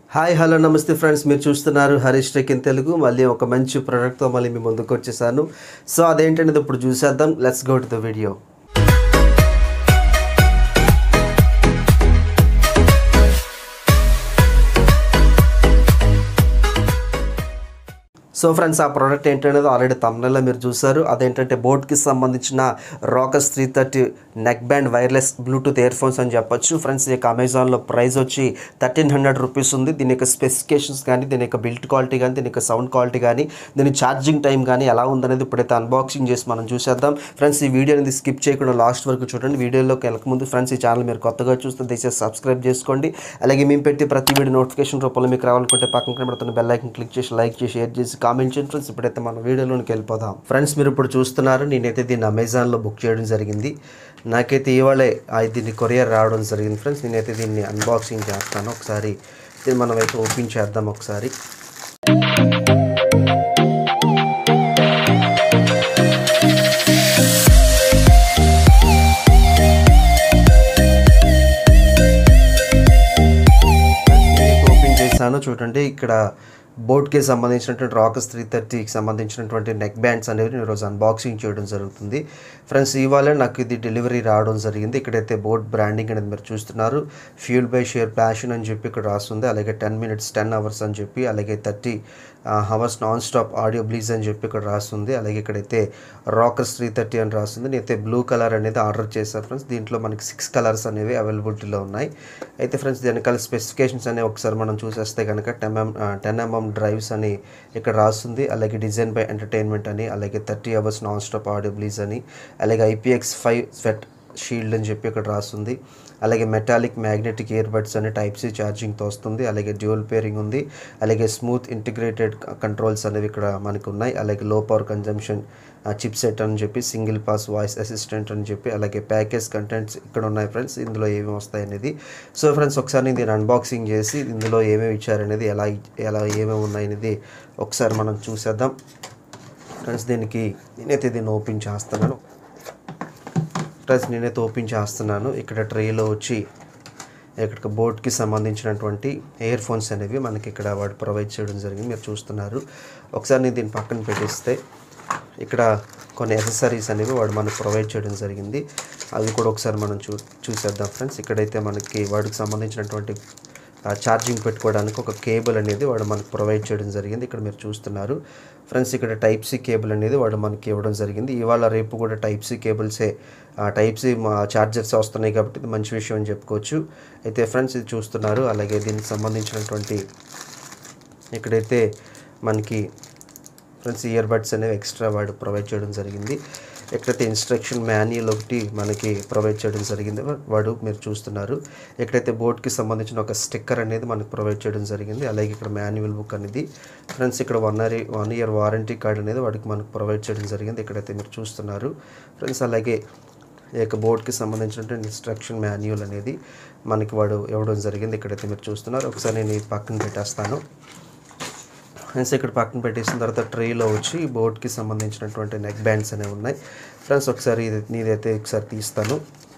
hi hello నమస్తే friends మీరు చూస్తున్నారు హరీష్ టెక్ ఇన్ తెలుగు మళ్ళీ ఒక మంచి ప్రోడక్ట్తో మళ్ళీ మీ ముందుకు వచ్చేసాను సో అదేంటనేది ఇప్పుడు చూసేద్దాం let's go to the video so friends ఆ ప్రోడక్ట్ ఏంటనేది ఆల్రెడీ తమిళలో మీరు చూసారు అదేంటంటే బోట్కి సంబంధించిన Rockerz three thirty neckband wireless Bluetooth earphones అని చెప్పొచ్చు ఫ్రెండ్స్ ఈ యొక్క అమెజాన్లో ప్రైస్ వచ్చి థర్టీన్ హండ్రెడ్ రూపీస్ ఉంది దీని యొక్క స్పెసిఫికేషన్స్ కానీ దీని యొక్క బిల్ట్ క్వాలిటీ కానీ దీని యొక్క సౌండ్ క్వాలిటీ కానీ దీని ఛార్జింగ్ టైం కానీ ఎలా ఉందనేది ఇప్పుడైతే అన్బాక్సింగ్ చేసి మనం చూసేద్దాం ఫ్రెండ్స్ ఈ వీడియో అనేది స్కిప్ చేయకుండా లాస్ట్ వరకు చూడండి వీడియోలోకి వెళ్ళకముందు ఫ్రెండ్స్ ఈ ఛానల్ మీరు కొత్తగా చూస్తే దయచేసి సబ్స్క్రైబ్ చేసుకోండి అలాగే మేము పెట్టి ప్రతి వీడియో నోటిఫికేషన్ రూపంలో మీకు రావాలనుకుంటే పక్కన కనబడుతున్న బెల్ ఐకన్ క్లిక్ చేసి లైక్ చేసి షేర్ చేసి కామెంట్ చేయండి ఫ్రెండ్స్ ఇప్పుడైతే మన వీడియోలోకి వెళ్ళిపోదాం ఫ్రెండ్స్ మీరు ఇప్పుడు చూస్తున్నారు నేనైతే దీన్ని అమెజాన్లో బుక్ చేయడం జరిగింది నాకైతే ఇవాళే ఆ దీన్ని కొరియర్ రావడం జరిగింది ఫ్రెండ్స్ నేనైతే దీన్ని అన్బాక్సింగ్ చేస్తాను ఒకసారి దీన్ని మనం అయితే ఓపెన్ చేద్దాం ఒకసారి ఓపెన్ చేశాను చూడండి ఇక్కడ బోట్కి సంబంధించినటువంటి రాకస్ త్రీ థర్టీకి సంబంధించినటువంటి నెక్ బ్యాండ్స్ అనేవి నేను ఈరోజు అన్బాక్సింగ్ చేయడం జరుగుతుంది ఫ్రెండ్స్ ఇవాళ నాకు ఇది డెలివరీ రావడం జరిగింది ఇక్కడైతే బోట్ బ్రాండింగ్ అనేది మీరు చూస్తున్నారు ఫ్యూల్ బై షేర్ ప్యాషన్ అని చెప్పి ఇక్కడ రాస్తుంది అలాగే టెన్ మినిట్స్ టెన్ అవర్స్ అని చెప్పి అలాగే thirty hours non stop audio bliss అని చెప్పి ఇక్కడ రాస్తుంది అలాగే ఇక్కడైతే రాకర్స్ త్రీ థర్టీ అని రాస్తుంది నేనైతే బ్లూ కలర్ అనేది ఆర్డర్ చేశాను ఫ్రెండ్స్ దీంట్లో మనకి సిక్స్ కలర్స్ అనేవి అవైలబిలిటీలో ఉన్నాయి అయితే ఫ్రెండ్స్ వెనకాల స్పెసిఫికేషన్స్ అనేవి ఒకసారి మనం చూసేస్తే కనుక ten M ten mm drives అని ఇక్కడ రాస్తుంది అలాగే డిజైన్ బై ఎంటర్టైన్మెంట్ అని అలాగే thirty hours non stop audio bliss అని అలాగే ఐపీఎక్స్ ఫైవ్ స్వెట్ షీల్డ్ అని చెప్పి ఇక్కడ రాస్తుంది అలాగే మెటాలిక్ మ్యాగ్నెటిక్ ఇయర్ బడ్స్ అని టైప్ సి ఛార్జింగ్తో వస్తుంది అలాగే డ్యూయల్ పేరింగ్ ఉంది అలాగే స్మూత్ ఇంటిగ్రేటెడ్ కంట్రోల్స్ అనేవి ఇక్కడ మనకు ఉన్నాయి అలాగే లో పవర్ కన్జంప్షన్ చిప్ సెట్ అని చెప్పి సింగిల్ పాస్ వాయిస్ అసిస్టెంట్ అని చెప్పి అలాగే ప్యాకేజ్ కంటెంట్స్ ఇక్కడ ఉన్నాయి ఫ్రెండ్స్ ఇందులో ఏమేమి వస్తాయి అనేది సో ఫ్రెండ్స్ ఒకసారి నేను దీన్ని అన్బాక్సింగ్ చేసి ఇందులో ఏమేమి ఇచ్చారనేది ఎలా ఎలా ఏమేమి ఉన్నాయి అనేది ఒకసారి మనం చూసేద్దాం ఫ్రెండ్స్ దీనికి నేనైతే దీన్ని ఓపెన్ చేస్తున్నాను ఫ్రెండ్స్ నేనైతే ఓపెన్ చేస్తున్నాను ఇక్కడ ట్రేలో వచ్చి ఇక్కడ బోట్కి సంబంధించినటువంటి ఇయర్ ఫోన్స్ అనేవి మనకి ఇక్కడ వాడు ప్రొవైడ్ చేయడం జరిగింది మీరు చూస్తున్నారు ఒకసారి నేను దీన్ని పక్కన పెట్టిస్తే ఇక్కడ కొన్ని ఎసెసరీస్ అనేవి వాడు మనకు ప్రొవైడ్ చేయడం జరిగింది అవి కూడా ఒకసారి మనం చూ చూసేద్దాం ఫ్రెండ్స్ ఇక్కడైతే మనకి వాడికి సంబంధించినటువంటి ఛార్జింగ్ పెట్టుకోవడానికి ఒక కేబుల్ అనేది వాడు మనకు ప్రొవైడ్ చేయడం జరిగింది ఇక్కడ మీరు చూస్తున్నారు ఫ్రెండ్స్ ఇక్కడ టైప్ సి కేబుల్ అనేది వాడు మనకి ఇవ్వడం జరిగింది ఇవాళ రేపు కూడా టైప్ సి కేబుల్సే టైప్ సి ఛార్జర్స్ వస్తున్నాయి కాబట్టి ఇది మంచి విషయం అని చెప్పుకోవచ్చు అయితే ఫ్రెండ్స్ ఇది చూస్తున్నారు అలాగే దీనికి సంబంధించినటువంటి ఇక్కడైతే మనకి ఫ్రెండ్స్ ఇయర్ బడ్స్ అనేవి ఎక్స్ట్రా వాడు ప్రొవైడ్ చేయడం జరిగింది ఎక్కడైతే ఇన్స్ట్రక్షన్ మాన్యువల్ ఒకటి మనకి ప్రొవైడ్ చేయడం జరిగింది వాడు మీరు చూస్తున్నారు ఎక్కడైతే బోర్డ్కి సంబంధించిన ఒక స్టిక్కర్ అనేది మనకు ప్రొవైడ్ చేయడం జరిగింది అలాగే ఇక్కడ మాన్యువల్ బుక్ అనేది ఫ్రెండ్స్ ఇక్కడ one year one year warranty card అనేది వాడికి మనకు ప్రొవైడ్ చేయడం జరిగింది ఇక్కడైతే మీరు చూస్తున్నారు ఫ్రెండ్స్ అలాగే ఈ యొక్క బోర్డ్కి సంబంధించినటువంటి ఇన్స్ట్రక్షన్ మాన్యువల్ అనేది మనకి వాడు ఇవ్వడం జరిగింది ఇక్కడైతే మీరు చూస్తున్నారు ఒకసారి నేను ఈ పక్కన పెట్టేస్తాను ఫ్రెండ్స్ ఇక్కడ పక్కన పెట్టేసిన తర్వాత ట్రేలో వచ్చి బోట్కి సంబంధించినటువంటి నెక్ బ్యాండ్స్ అనేవి ఉన్నాయి ఫ్రెండ్స్ ఒకసారి ఇది నీదైతే ఒకసారి తీస్తాను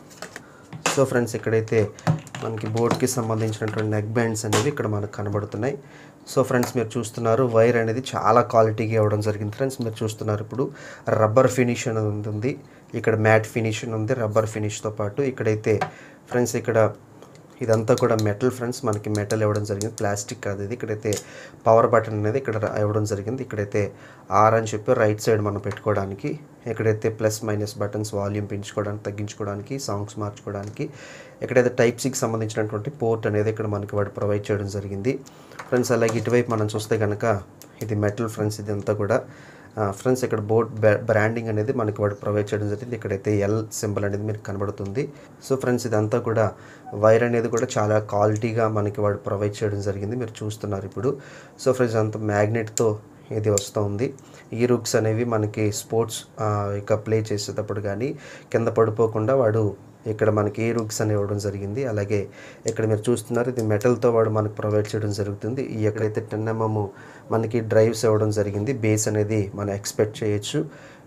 సో ఫ్రెండ్స్ ఇక్కడైతే మనకి బోట్కి సంబంధించినటువంటి నెక్ బ్యాండ్స్ అనేవి ఇక్కడ మనకు కనబడుతున్నాయి సో ఫ్రెండ్స్ మీరు చూస్తున్నారు వైర్ అనేది చాలా క్వాలిటీగా ఇవ్వడం జరిగింది ఫ్రెండ్స్ మీరు చూస్తున్నారు ఇప్పుడు రబ్బర్ ఫినిష్ అనేది ఉంటుంది ఇక్కడ మ్యాట్ ఫినిష్ ఉంది రబ్బర్ ఫినిష్తో పాటు ఇక్కడైతే ఫ్రెండ్స్ ఇక్కడ ఇదంతా కూడా మెటల్ ఫ్రెండ్స్ మనకి మెటల్ ఇవ్వడం జరిగింది ప్లాస్టిక్ కాదు ఇది ఇక్కడైతే పవర్ బటన్ అనేది ఇక్కడ ఇవ్వడం జరిగింది ఇక్కడైతే ఆర్ అని చెప్పి రైట్ సైడ్ మనం పెట్టుకోవడానికి ఎక్కడైతే ప్లస్ మైనస్ బటన్స్ వాల్యూమ్ పెంచుకోవడానికి తగ్గించుకోవడానికి సాంగ్స్ మార్చుకోవడానికి ఎక్కడైతే టైప్ సికి సంబంధించినటువంటి పోర్ట్ అనేది ఇక్కడ మనకి వాడు ప్రొవైడ్ చేయడం జరిగింది ఫ్రెండ్స్ అలాగే ఇటువైపు మనం చూస్తే కనుక ఇది మెటల్ ఫ్రెండ్స్ ఇదంతా కూడా ఫ్రెండ్స్ ఇక్కడ బోర్డ్ బ్రాండింగ్ అనేది మనకి వాడు ప్రొవైడ్ చేయడం జరిగింది ఇక్కడైతే ఎల్ సింబల్ అనేది మీకు కనబడుతుంది సో ఫ్రెండ్స్ ఇదంతా కూడా వైర్ అనేది కూడా చాలా క్వాలిటీగా మనకి వాడు ప్రొవైడ్ చేయడం జరిగింది మీరు చూస్తున్నారు ఇప్పుడు సో ఫ్రెండ్స్ అంత మ్యాగ్నెట్తో ఇది వస్తూ ఉంది ఈ రుక్స్ అనేవి మనకి స్పోర్ట్స్ ఇక ప్లే చేసేటప్పుడు కానీ కింద పడిపోకుండా వాడు ఇక్కడ మనకి ఏ రుక్స్ అని ఇవ్వడం జరిగింది అలాగే ఇక్కడ మీరు చూస్తున్నారు ఇది మెటల్తో వాడు మనకు ప్రొవైడ్ చేయడం జరుగుతుంది ఈ ఎక్కడైతే టెన్ ఎంఎం మనకి డ్రైవ్స్ ఇవ్వడం జరిగింది బేస్ అనేది మనం ఎక్స్పెక్ట్ చేయొచ్చు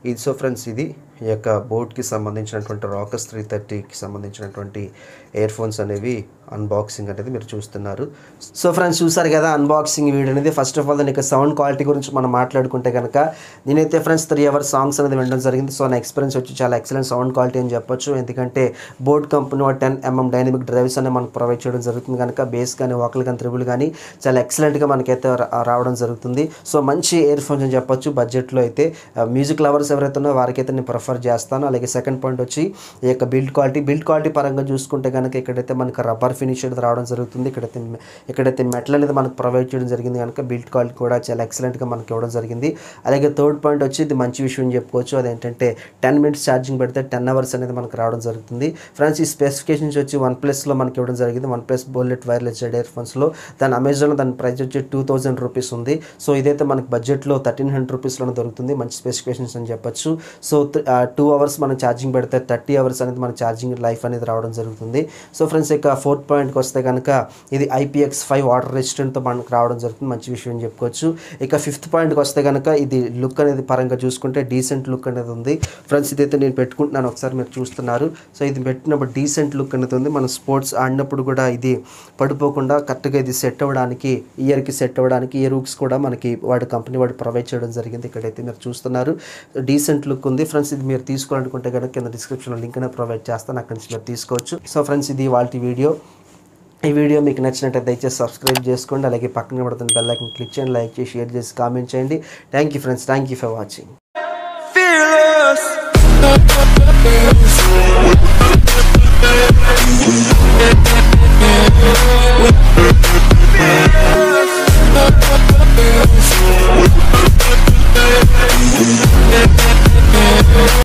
ఇది సో ఫ్రెండ్స్ ఇది ఈ యొక్క బోట్కి సంబంధించినటువంటి రాకస్ త్రీ థర్టీకి సంబంధించినటువంటి ఇయర్ ఫోన్స్ అనేవి అన్బాక్సింగ్ అనేది మీరు చూస్తున్నారు సో ఫ్రెండ్స్ చూసారు కదా అన్బాక్సింగ్ వీడియో అనేది ఫస్ట్ ఆఫ్ ఆల్ దాని యొక్క సౌండ్ క్వాలిటీ గురించి మనం మాట్లాడుకుంటే కనుక నేనైతే ఫ్రెండ్స్ త్రీ అవర్స్ సాంగ్స్ అనేది వినడం జరిగింది సో నా ఎక్స్పీరియన్స్ వచ్చి చాలా ఎక్సలెంట్ సౌండ్ క్వాలిటీ అని చెప్పొచ్చు ఎందుకంటే boAt company ten mm dynamic drives అనేది మనకు ప్రొవైడ్ చేయడం జరుగుతుంది కనుక బేస్ కానీ వాకల్ కానీ త్రిబుల్ కానీ చాలా ఎక్సలెంట్గా మనకైతే రా- రావడం జరుగుతుంది సో మంచి ఇయర్ ఫోన్స్ అని చెప్పొచ్చు బడ్జెట్లో అయితే మ్యూజిక్ లవర్స్ ఎవరైతే ఉన్నారో వారికైతే నేను ప్రిఫర్ చేస్తాను అలాగే సెకండ్ పాయింట్ వచ్చి ఈ యొక్క బిల్డ్ క్వాలిటీ బిల్డ్ క్వాలిటీ పరంగా చూసుకుంటే కనుక ఇక్కడైతే మనకు రబ్బర్ ఫినిష్ అనేది రావడం జరుగుతుంది ఇక్కడైతే ఇక్కడైతే మెటల్ అనేది మనకు ప్రొవైడ్ చేయడం జరిగింది కనుక బిల్డ్ క్వాలిటీ కూడా చాలా ఎక్సలెంట్గా మనకి ఇవ్వడం జరిగింది అలాగే థర్డ్ పాయింట్ వచ్చి ఇది మంచి విషయం అని చెప్పుకోవచ్చు అదేంటంటే టెన్ మినిట్స్ ఛార్జింగ్ పెడితే టెన్ అవర్స్ అనేది మనకు రావడం జరుగుతుంది ఫ్రెండ్స్ ఈ స్పెసిఫికేషన్స్ వచ్చి వన్ ప్లస్లో మనకి ఇవ్వడం జరిగింది OnePlus bullet wireless Z ఇయర్ ఫోన్స్లో దాని అమెజాన్లో దాని ప్రైస్ వచ్చి టూ థౌజండ్ రూపీస్ ఉంది సో ఇదైతే మనకి బడ్జెట్లో థర్టీన్ హండ్రెడ్ రూపీస్లోనే దొరుకుతుంది మంచి స్పెసిఫికేషన్స్ అని చెప్పొచ్చు సో టూ అవర్స్ మనం ఛార్జింగ్ పెడితే థర్టీ అవర్స్ అనేది మన ఛార్జింగ్ లైఫ్ అనేది రావడం జరుగుతుంది సో ఫ్రెండ్స్ ఇక ఫోర్త్ పాయింట్కి వస్తే కనుక ఇది ఐపీఎక్స్ ఫైవ్ వాటర్ రెసిస్టెంట్తో మనకు రావడం జరుగుతుంది మంచి విషయం అని చెప్పుకోవచ్చు ఇక ఫిఫ్త్ పాయింట్కి వస్తే కనుక ఇది లుక్ అనేది పరంగా చూసుకుంటే డీసెంట్ లుక్ అనేది ఉంది ఫ్రెండ్స్ ఇదైతే నేను పెట్టుకుంటున్నాను ఒకసారి మీరు చూస్తున్నారు సో ఇది పెట్టినప్పుడు డీసెంట్ లుక్ అనేది ఉంది మనం స్పోర్ట్స్ ఆడినప్పుడు కూడా ఇది పడిపోకుండా కరెక్ట్గా ఇది సెట్ అవ్వడానికి ఇయర్కి సెట్ అవ్వడానికి ఇయర్ హుక్స్ కూడా మనకి వాడి కంపెనీ వాడు ప్రొవైడ్ చేయడం జరిగింది ఇక్కడైతే మీరు చూస్తున్నారు డీసెంట్ లుక్ ఉంది ఫ్రెండ్స్ ఇది మీరు తీసుకోవాలనుకుంటే కనుక కింద డిస్క్రిప్షన్లో లింక్ అనేది ప్రొవైడ్ చేస్తాను అక్కడి నుంచి మీరు తీసుకోవచ్చు సో ఫ్రెండ్స్ ఇది వాళ్ళ వీడియో ఈ వీడియో మీకు నచ్చినట్టయితే దయచేసి సబ్స్క్రైబ్ చేసుకోండి అలాగే పక్కన పడుతున్న బెల్ ఐకన్ క్లిక్ చేయండి లైక్ చేసి షేర్ చేసి కామెంట్ చేయండి thank you friends thank you for watching